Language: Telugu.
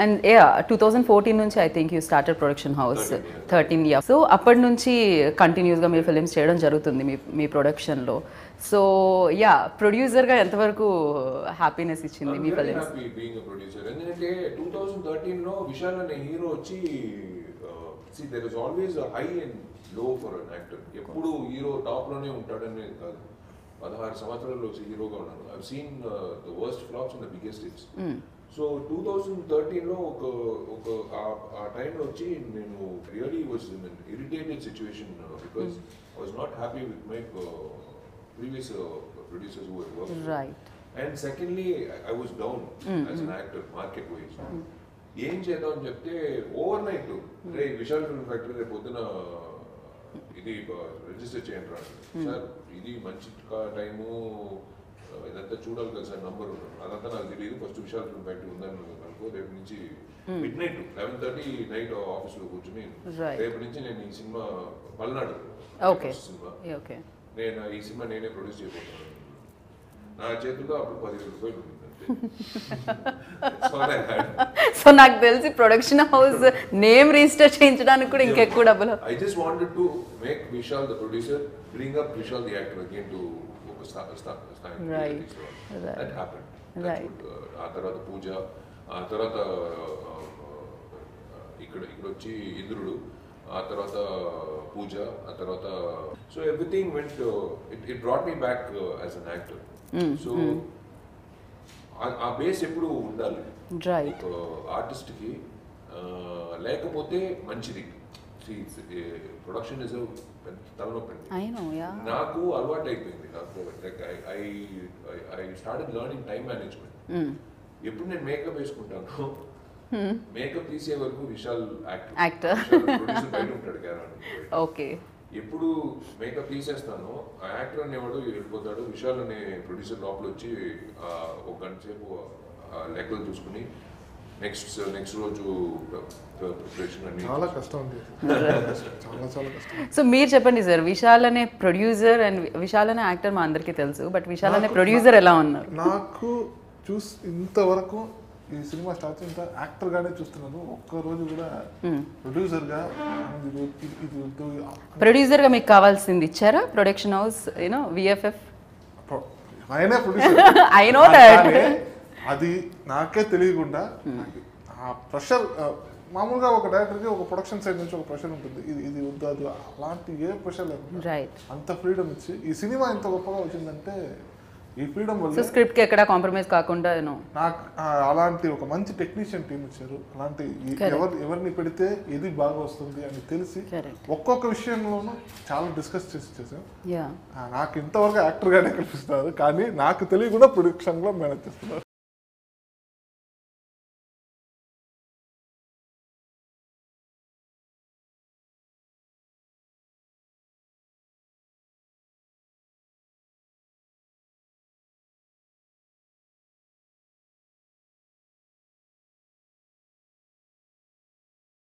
And ya two thousand fourteen నుంచి I think you started production house thirteen year so అప్పటి నుంచి కంటిన్యూస్గా మీరు ఫిలిమ్స్ చేయడం జరుగుతుంది మీ మీ ప్రొడక్షన్లో సో యా ప్రొడ్యూసర్గా ఎంతవరకు హ్యాపీనెస్ ఇచ్చింది మీ ఫిలిమ్స్ హ్యాపీ బీయింగ్ ప్రొడ్యూసర్ ఎందుకంటే టూ థౌజండ్ థర్టీన్ లో విశాల్ అనే హీరో వచ్చి see there is always high and low for an actor ఎప్పుడు హీరో టాప్ లోనే ఉంటాడని కాదు పదహారు సంవత్సరాలు వచ్చి హీరోగా ఉన్నాను I seen the worst flops in the biggest hits so two thousand థర్టీన్లో ఒక ఒక ఆ- ఆ టైంలో వచ్చి నేను really was irritated situation because I was not happy with my previous producers who work right and secondly I was down as an actor market wise ఏం చేద్దాం అని చెప్తే ఓవర్ నైట్ రే విశాల్ ఫిల్మ్ ఫ్యాక్టరీ రేపు పొద్దున ఇది రిజిస్టర్ చేయండి రా సార్ ఇది మంచి టైము ఇదంతా చూడాలి కదా సార్ నంబర్ అదంతా నాకు తెలియదు ఫస్ట్ విశాల్ ఫిల్మ్ ఫ్యాక్టరీ ఉందని అనుకో రేపు నుంచి mid night eleven thirty night office లో కూర్చుని Right. రేపు నుంచి నేను ఈ సినిమా పల్నాడు Okay. first సినిమా ఓకే నేను ఈ సినిమా నేనే ప్రొడ్యూస్ చేయబోతున్నాను నా చేతుల్లో అప్పుడు పదివేల రూపాయలు ఉంది That's all I had. So నాకు తెలిసి ప్రొడక్షన్ హౌస్ నేమ్ రిజిస్టర్ చేయించడానికి కూడా ఇంకెక్కువ డబ్బులు I just wanted to make Vishal the producer, bring up Vishal the actor again to ఒక స్థా- స్థా- స్థాయికి Right. తీసుకురావాలి. Right. That happened. That's Right. what, uh, ఆ తర్వాత పూజ ఆ తర్వాత uh, ఇక్కడ ఇక్కడ వచ్చి ఇంద్రుడు ఆ తర్వాత పూజ ఆ తర్వాత so everything went it it brought me back as an actor so ఆ బేస్ ఎప్పుడు ఉండాలి రైట్ ఒక ఆర్టిస్ట్కి లేకపోతే మంచిది ప్రొడక్షన్ ఇస్ పెద్ద తలనొప్పి అండి. ఐ నో యా నాకు అలవాటు అయిపోయింది నాకు like I I started learning time management ఎప్పుడు నేను మేకప్ వేసుకుంటాను మేకప్ తీసే వరకు విశాల్ Actor. యాక్టర్ ప్రొడ్యూసర్ బయట ఉంటాడు క్యారాన్ ఓకే ఎప్పుడు మేకప్ తీసేస్తానో ఆ యాక్టర్ అనేవాడు వెళ్ళిపోతాడు విశాల్ అనే ప్రొడ్యూసర్ లోపల వచ్చి ఆ, ఒక గంట సేపు ఆ లెక్కలు చూసుకుని నెక్స్ట్ నెక్స్ట్ రోజు ప్రిపరేషన్ అన్ని చాలా కష్టం అండి చాలా చాలా కష్టం సో మీరు చెప్పండి సార్ విశాల్ అనే ప్రొడ్యూసర్ అండ్ విశాల్ అనే యాక్టర్ మా అందరికీ తెలుసు బట్ విశాల్ అనే ప్రొడ్యూసర్ ఎలా ఉన్నారు నాకు చూస్ ఇంతవరకు ఈ సినిమా స్టార్ట్ చేసిన యాక్టర్ గానే చూస్తున్నాను ఒక్క రోజు కూడా ప్రొడ్యూసర్ గా ఇది ఇది- ఇది వద్దు, ప్రొడ్యూసర్ గా మీకు కావాల్సింది ఇచ్చారా ప్రొడక్షన్ హౌస్ యూనో విఎఫ్ఎఫ్ ప్రొ- ఆయనే ప్రొడ్యూసర్ I know that. కానీ అది నాకే తెలియకుండా నాకు ఆ ప్రెషర్ మామూలుగా ఒక డైరెక్టర్కి ఒక ప్రొడక్షన్ సైడ్ నుంచి ఒక ప్రెషర్ ఉంటుంది ఇది ఇది వద్దు అది అలాంటి ఏ ప్రెషర్ లేకుండా రైట్ అంత ఫ్రీడమ్ ఇచ్చి ఈ సినిమా ఇంత గొప్పగా వచ్చిందంటే ఈ ఫ్రీడమ్ సో వల్ల స్క్రిప్ట్ కి ఎక్కడ కాంప్రమైజ్ కాకుండా యూనో నాకు ఆ, అలాంటి ఒక మంచి టెక్నీషియన్ టీం ఇచ్చారు అలాంటి ఈ- ఎవరు ఎవరిని పెడితే ఏది బాగా వస్తుంది అని తెలిసి Correct. ఒక్కొక్క విషయంలోనూ చాలా డిస్కస్ చేసి చేసాం యా ఆ, నాకు ఇంతవరకు యాక్టర్ గానే కనిపిస్తున్నారు కానీ నాకు తెలియకుండా ప్రొడక్షన్ లో మేనేజ్ చేస్తున్నారు